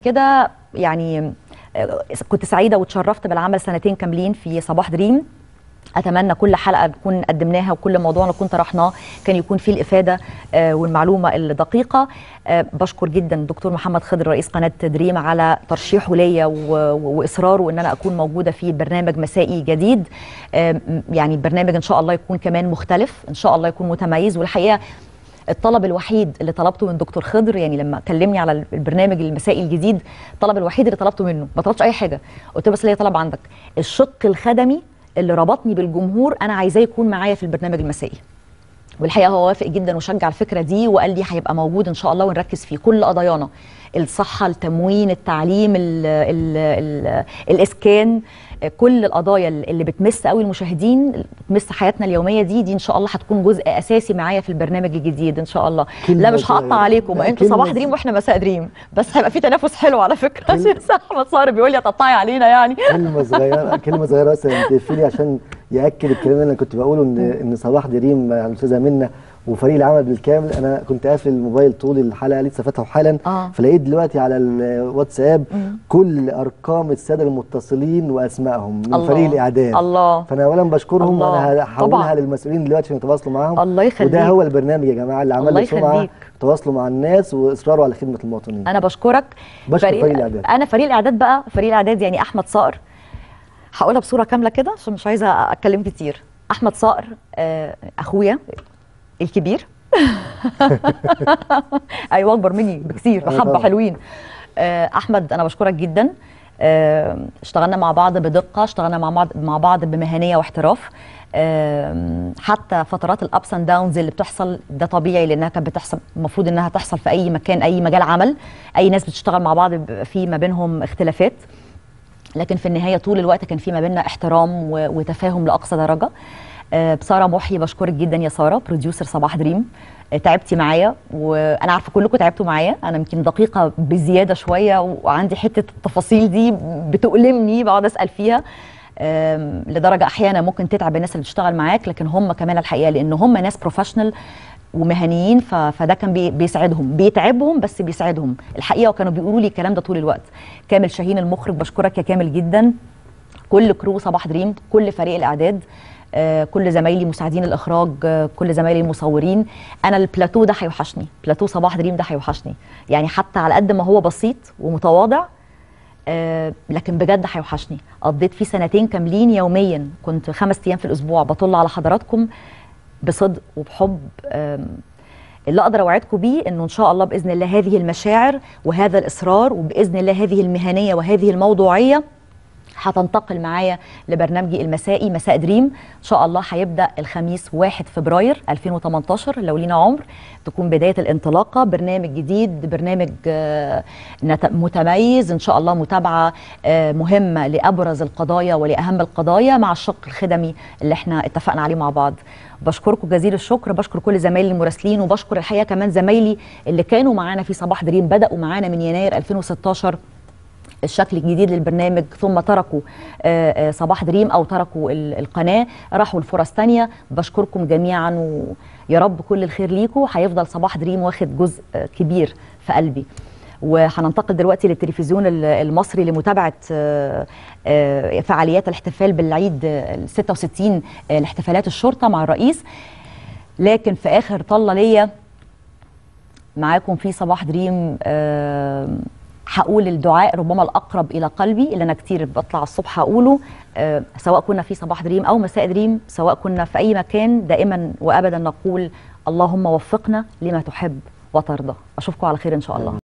كده يعني آه، كنت سعيده وتشرفت بالعمل سنتين كاملين في صباح دريم اتمنى كل حلقه نكون قدمناها وكل موضوع نكون طرحناه كان يكون فيه الافاده آه، والمعلومه الدقيقه آه، بشكر جدا الدكتور محمد خضر رئيس قناه دريم على ترشيحه ليا و- و- واصراره ان انا اكون موجوده في برنامج مسائي جديد آه، م- يعني البرنامج ان شاء الله يكون كمان مختلف ان شاء الله يكون متميز والحقيقه الطلب الوحيد اللي طلبته من دكتور خضر يعني لما كلمني على البرنامج المسائي الجديد الطلب الوحيد اللي طلبته منه ما طلبتش اي حاجه قلت له بس ليا طلب عندك الشق الخدمي اللي ربطني بالجمهور انا عايزاه يكون معايا في البرنامج المسائي والحقيقه هو وافق جدا وشجع الفكره دي وقال لي هيبقى موجود ان شاء الله ونركز فيه كل قضايانا الصحه التموين التعليم ال ال ال الاسكان كل القضايا اللي بتمس قوي المشاهدين بتمس حياتنا اليوميه دي دي ان شاء الله هتكون جزء اساسي معايا في البرنامج الجديد ان شاء الله كلمة لا مش هقطع صغيرة. عليكم لا، انتوا كلمة صباح دريم واحنا مساء دريم بس هيبقى في تنافس حلو على فكره عشان احمد صار بيقول لي هتقطعي علينا يعني كلمه صغيره كلمه صغيره بس تقفلي عشان ياكد الكلام اللي انا كنت بقوله ان ان صباح دريم مع الاستاذه منى وفريق العمل بالكامل انا كنت قافل الموبايل طول الحلقه لسه فاتحه حالا آه. فلقيت دلوقتي على الواتساب كل ارقام الساده المتصلين واسمائهم من الله. فريق الاعداد الله. فانا اولا بشكرهم الله. وانا هحولها طبعاً. للمسؤولين دلوقتي عشان يتواصلوا معاهم الله يخليك. وده هو البرنامج يا جماعه اللي عمل الله لي سمعه يخليك. تواصلوا مع الناس واصراره على خدمه المواطنين انا بشكرك بشكر فريق الإعداد. انا فريق الاعداد بقى فريق الاعداد يعني احمد صقر هقولها بصوره كامله كده عشان مش عايزه اتكلم كتير احمد صقر آه، اخويا الكبير ايوه اكبر مني بكثير آه بحبه طبعاً. حلوين آه، احمد انا بشكرك جدا آه، اشتغلنا مع بعض بدقه اشتغلنا مع بعض مع بعض بمهنيه واحتراف آم، حتى فترات الابس اند داونز اللي بتحصل ده طبيعي لانها كانت بتحصل المفروض انها تحصل في اي مكان اي مجال عمل اي ناس بتشتغل مع بعض بيبقى في ما بينهم اختلافات لكن في النهايه طول الوقت كان في ما بيننا احترام و- وتفاهم لاقصى درجه آه، ساره محي بشكرك جدا يا ساره بروديوسر صباح دريم آه، تعبتي معايا وانا عارفه كلكم تعبتوا معايا انا يمكن دقيقه بزياده شويه وعندي حته التفاصيل دي بتؤلمني بقعد اسال فيها آم، لدرجه احيانا ممكن تتعب الناس اللي بتشتغل معاك لكن هم كمان الحقيقه لان هم ناس بروفيشنال ومهنيين ف- فده كان بي- بيساعدهم بيتعبهم بس بيساعدهم الحقيقه وكانوا بيقولوا لي الكلام ده طول الوقت كامل شاهين المخرج بشكرك يا كامل جدا كل كرو صباح دريم كل فريق الاعداد آه، كل زمايلي مساعدين الاخراج آه، كل زمايلي المصورين انا البلاتو ده هيوحشني بلاتو صباح دريم ده هيوحشني يعني حتى على قد ما هو بسيط ومتواضع آه، لكن بجد هيوحشني قضيت فيه سنتين كاملين يوميا كنت خمس ايام في الاسبوع بطل على حضراتكم بصدق وبحب آم، اللي اقدر اوعدكم بيه انه ان شاء الله باذن الله هذه المشاعر وهذا الاصرار وباذن الله هذه المهنيه وهذه الموضوعيه هتنتقل معايا لبرنامجي المسائي مساء دريم ان شاء الله هيبدا الخميس 1 فبراير 2018 لو لينا عمر تكون بدايه الانطلاقه برنامج جديد برنامج آه، نت- متميز ان شاء الله متابعه آه، مهمه لابرز القضايا ولاهم القضايا مع الشق الخدمي اللي احنا اتفقنا عليه مع بعض بشكركم جزيل الشكر بشكر كل زمايلي المراسلين وبشكر الحقيقه كمان زمايلي اللي كانوا معانا في صباح دريم بداوا معانا من يناير 2016 الشكل الجديد للبرنامج ثم تركوا آه، آه، صباح دريم او تركوا ال- القناه راحوا لفرص تانية بشكركم جميعا ويا رب كل الخير ليكم هيفضل صباح دريم واخد جزء آه، كبير في قلبي وهننتقل دلوقتي للتلفزيون ال- المصري لمتابعه آه، آه، فعاليات الاحتفال بالعيد آه، ال 66 آه، لاحتفالات الشرطه مع الرئيس لكن في اخر طله ليا معاكم في صباح دريم آم، هقول الدعاء ربما الاقرب الى قلبي اللي انا كتير بطلع الصبح اقوله آه، سواء كنا في صباح دريم او مساء دريم سواء كنا في اي مكان دائما وابدا نقول اللهم وفقنا لما تحب وترضى اشوفكم على خير ان شاء الله